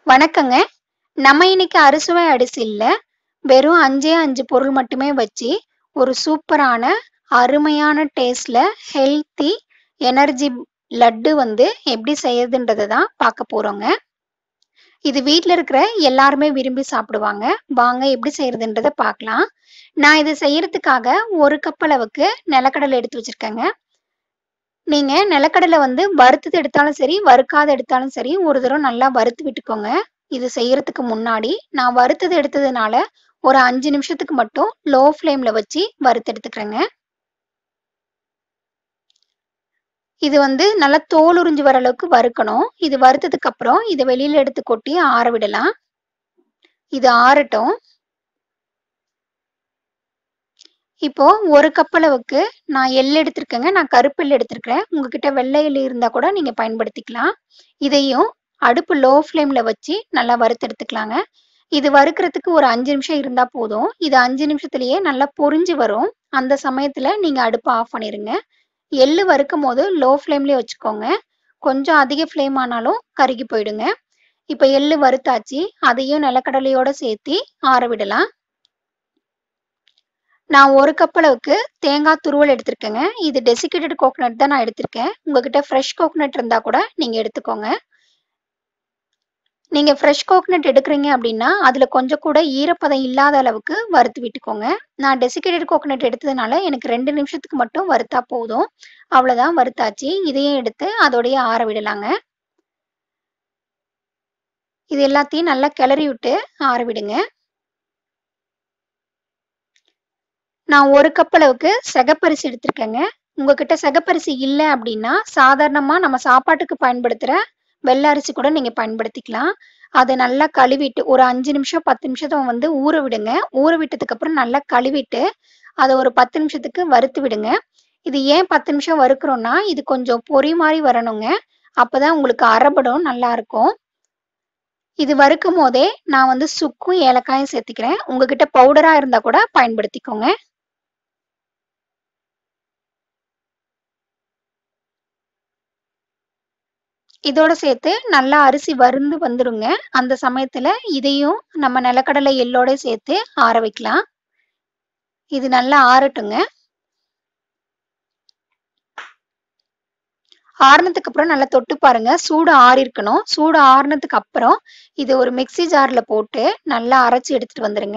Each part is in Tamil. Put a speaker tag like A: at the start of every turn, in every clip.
A: வணக்கங்க நம்ம இன்னைக்கு அறுசுவை அரிசியில் வெறும் அஞ்சே அஞ்சு பொருள் மட்டுமே வச்சு ஒரு சூப்பரான அருமையான டேஸ்ட்ல ஹெல்த்தி எனர்ஜி லட்டு வந்து எப்படி செய்யறதுன்றதை தான் பார்க்க போறோங்க இது வீட்டில் இருக்கிற எல்லாருமே விரும்பி சாப்பிடுவாங்க வாங்க எப்படி செய்யறதுன்றதை பார்க்கலாம் நான் இது செய்யறதுக்காக ஒரு கப் அளவுக்கு நிலக்கடலை எடுத்து வச்சிருக்கேங்க நீங்க நிலக்கடலை வந்து வறுத்தது எடுத்தாலும் சரி வறுக்காத எடுத்தாலும் சரி ஒரு தடவை நல்லா வறுத்து விட்டுக்கோங்க இது செய்யறதுக்கு முன்னாடி நான் வறுத்தது எடுத்ததுனால ஒரு அஞ்சு நிமிஷத்துக்கு மட்டும் லோ ஃப்ளேம்ல வச்சு வறுத்து எடுத்துக்கிறேங்க இது வந்து நல்லா தோல் உறிஞ்சு வர அளவுக்கு வறுக்கணும் இது வறுத்ததுக்கு அப்புறம் இதை வெளியில எடுத்து கொட்டி ஆற விடலாம் இது ஆறட்டும் இப்போ ஒரு கப் அளவுக்கு நான் எள் எடுத்திருக்கேங்க நான் கருப்பு எள் எடுத்திருக்கிறேன் உங்ககிட்ட வெள்ளை எள் இருந்தா கூட நீங்க பயன்படுத்திக்கலாம் இதையும் அடுப்பு லோ ஃப்ளேம்ல வச்சு நல்லா வறுத்தெடுத்துக்கலாங்க இது வறுக்கிறதுக்கு ஒரு அஞ்சு நிமிஷம் இருந்தா போதும் இது அஞ்சு நிமிஷத்துலயே நல்லா பொரிஞ்சு வரும் அந்த சமயத்துல நீங்க அடுப்பை ஆஃப் பண்ணிருங்க எள்ளு வறுக்கும் போது லோ ஃப்ளேம்லயே வச்சுக்கோங்க கொஞ்சம் அதிக ஃப்ளேம் ஆனாலும் கருகி போயிடுங்க இப்போ எள்ளு வறுத்தாச்சு அதையும் நிலக்கடலையோட சேர்த்து ஆற விடலாம் நான் ஒரு கப் அளவுக்கு தேங்காய் துருவல் எடுத்திருக்கேங்க இது டெசிகேட்டட் கோகனட் தான் நான் எடுத்திருக்கேன் உங்ககிட்ட ஃப்ரெஷ் கோகனட் இருந்தா கூட நீங்க எடுத்துக்கோங்க நீங்க ஃப்ரெஷ் கோகனட் எடுக்கிறீங்க அப்படின்னா அதுல கொஞ்சம் கூட ஈரப்பதம் இல்லாத அளவுக்கு வறுத்து விட்டுக்கோங்க நான் டெசிகேட்டட் கோகனட் எடுத்ததுனால எனக்கு ரெண்டு நிமிஷத்துக்கு மட்டும் வறுத்தா போதும் அவ்வளவுதான் வறுத்தாச்சு இதையும் எடுத்து அதோடய ஆற விடலாங்க இது எல்லாத்தையும் நல்லா கிளறி விட்டு ஆற விடுங்க நான் ஒரு கப் அளவுக்கு செகப்பரிசி எடுத்திருக்கேங்க உங்ககிட்ட செகப்பரிசி இல்லை அப்படின்னா சாதாரணமாக நம்ம சாப்பாட்டுக்கு பயன்படுத்துகிற வெள்ளை அரிசி கூட நீங்கள் பயன்படுத்திக்கலாம் அதை நல்லா கழுவிட்டு ஒரு அஞ்சு நிமிஷம் பத்து நிமிஷத்தை வந்து ஊற விடுங்க ஊற விட்டதுக்கு அப்புறம் நல்லா கழுவிட்டு அதை ஒரு பத்து நிமிஷத்துக்கு வறுத்து விடுங்க இது ஏன் பத்து நிமிஷம் வறுக்கிறோம்னா இது கொஞ்சம் பொறி மாதிரி வரணுங்க அப்போதான் உங்களுக்கு அரைபடம் நல்லா இருக்கும் இது வறுக்கும் போதே நான் வந்து சுக்கும் ஏலக்காயும் சேர்த்துக்கிறேன் உங்ககிட்ட பவுடரா இருந்தா கூட பயன்படுத்திக்கோங்க இதோட சேர்த்து நல்லா அரிசி வருந்து வந்துடுங்க அந்த சமயத்துல இதையும் நம்ம நிலக்கடலை எள்ளோட சேர்த்து ஆற வைக்கலாம் இது நல்லா ஆறட்டுங்க ஆறுனதுக்கு அப்புறம் நல்லா தொட்டு பாருங்க சூடு ஆறி இருக்கணும் சூடு ஆறுனதுக்கு அப்புறம் இது ஒரு மிக்சி ஜார்ல போட்டு நல்லா அரைச்சி எடுத்துட்டு வந்துருங்க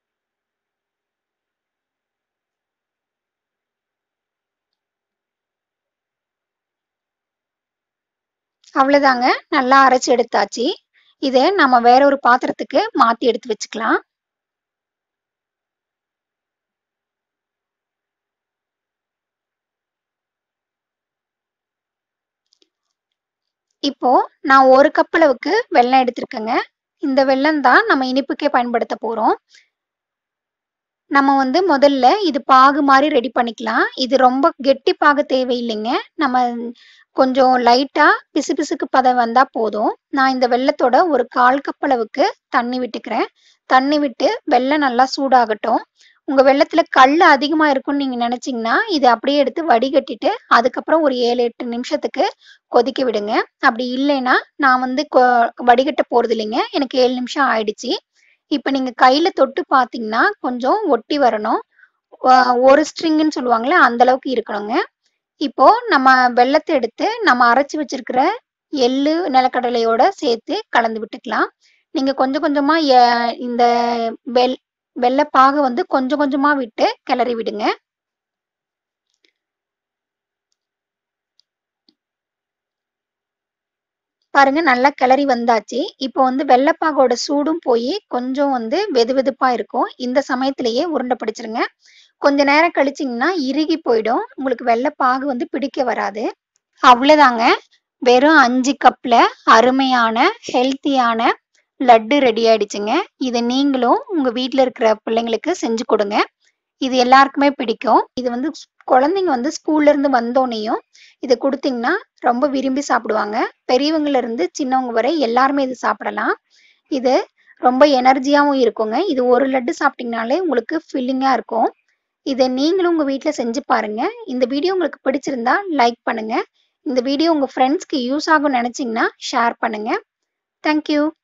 A: அவ்வளவுதாங்க நல்லா அரைச்சி எடுத்தாச்சு இதை நம்ம வேற ஒரு பாத்திரத்துக்கு மாத்தி எடுத்து வச்சுக்கலாம் இப்போ நான் ஒரு கப் அளவுக்கு வெல்லம் எடுத்திருக்கேங்க இந்த வெல்லம் தான் நம்ம இனிப்புக்கே பயன்படுத்த போறோம் நம்ம வந்து முதல்ல இது பாகு மாதிரி ரெடி பண்ணிக்கலாம் இது ரொம்ப கெட்டி பாகு தேவையில்லைங்க நம்ம கொஞ்சம் லைட்டா பிசு பிசுக்கு பதம் வந்தா போதும் நான் இந்த வெள்ளத்தோட ஒரு கால் கப் அளவுக்கு தண்ணி விட்டுக்கிறேன் தண்ணி விட்டு வெள்ளம் நல்லா சூடாகட்டும் உங்க வெள்ளத்துல கல் அதிகமா இருக்கும்னு நீங்க நினைச்சீங்கன்னா இதை அப்படியே எடுத்து வடிகட்டிட்டு அதுக்கப்புறம் ஒரு ஏழு எட்டு நிமிஷத்துக்கு கொதிக்க விடுங்க அப்படி இல்லைன்னா நான் வந்து வடிகட்ட போறது இல்லைங்க எனக்கு ஏழு நிமிஷம் ஆயிடுச்சு இப்ப நீங்க கையில தொட்டு பாத்தீங்கன்னா கொஞ்சம் ஒட்டி வரணும் ஒரு ஸ்ட்ரிங்குன்னு சொல்லுவாங்களே அந்த அளவுக்கு இருக்கணுங்க இப்போ நம்ம வெள்ளத்தை எடுத்து நம்ம அரைச்சி வச்சிருக்கிற எள்ளு நிலக்கடலையோட சேர்த்து கலந்து விட்டுக்கலாம் நீங்க கொஞ்சம் கொஞ்சமா இந்த வெள் வெள்ளைப்பாக வந்து கொஞ்சம் கொஞ்சமா விட்டு கிளறி விடுங்க பாருங்க நல்லா கிளறி வந்தாச்சு இப்போ வந்து வெள்ளைப்பாகோட சூடும் போய் கொஞ்சம் வந்து வெது வெதுப்பா இருக்கும் இந்த சமயத்திலேயே உருண்டை பிடிச்சிருங்க கொஞ்ச நேரம் கழிச்சிங்கன்னா இறுகி போயிடும் உங்களுக்கு வெள்ளைப்பாகு வந்து பிடிக்க வராது அவ்வளோதாங்க வெறும் அஞ்சு கப்ல அருமையான ஹெல்த்தியான லட்டு ரெடி ஆயிடுச்சுங்க இதை நீங்களும் உங்க வீட்டில் இருக்கிற பிள்ளைங்களுக்கு செஞ்சு கொடுங்க இது எல்லாருக்குமே பிடிக்கும் இது வந்து குழந்தைங்க வந்து ஸ்கூல்ல இருந்து வந்தோடனையும் இதை கொடுத்தீங்கன்னா ரொம்ப விரும்பி சாப்பிடுவாங்க பெரியவங்கல இருந்து சின்னவங்க வரை எல்லாருமே இது சாப்பிடலாம் இது ரொம்ப எனர்ஜியாகவும் இருக்குங்க இது ஒரு லட்டு சாப்பிட்டீங்கனாலே உங்களுக்கு ஃபில்லிங்கா இருக்கும் இதை நீங்களும் உங்க வீட்டில் செஞ்சு பாருங்க இந்த வீடியோ உங்களுக்கு பிடிச்சிருந்தா லைக் பண்ணுங்க இந்த வீடியோ உங்க ஃப்ரெண்ட்ஸ்க்கு யூஸ் ஆகும் நினைச்சீங்கன்னா ஷேர் பண்ணுங்க தேங்க்யூ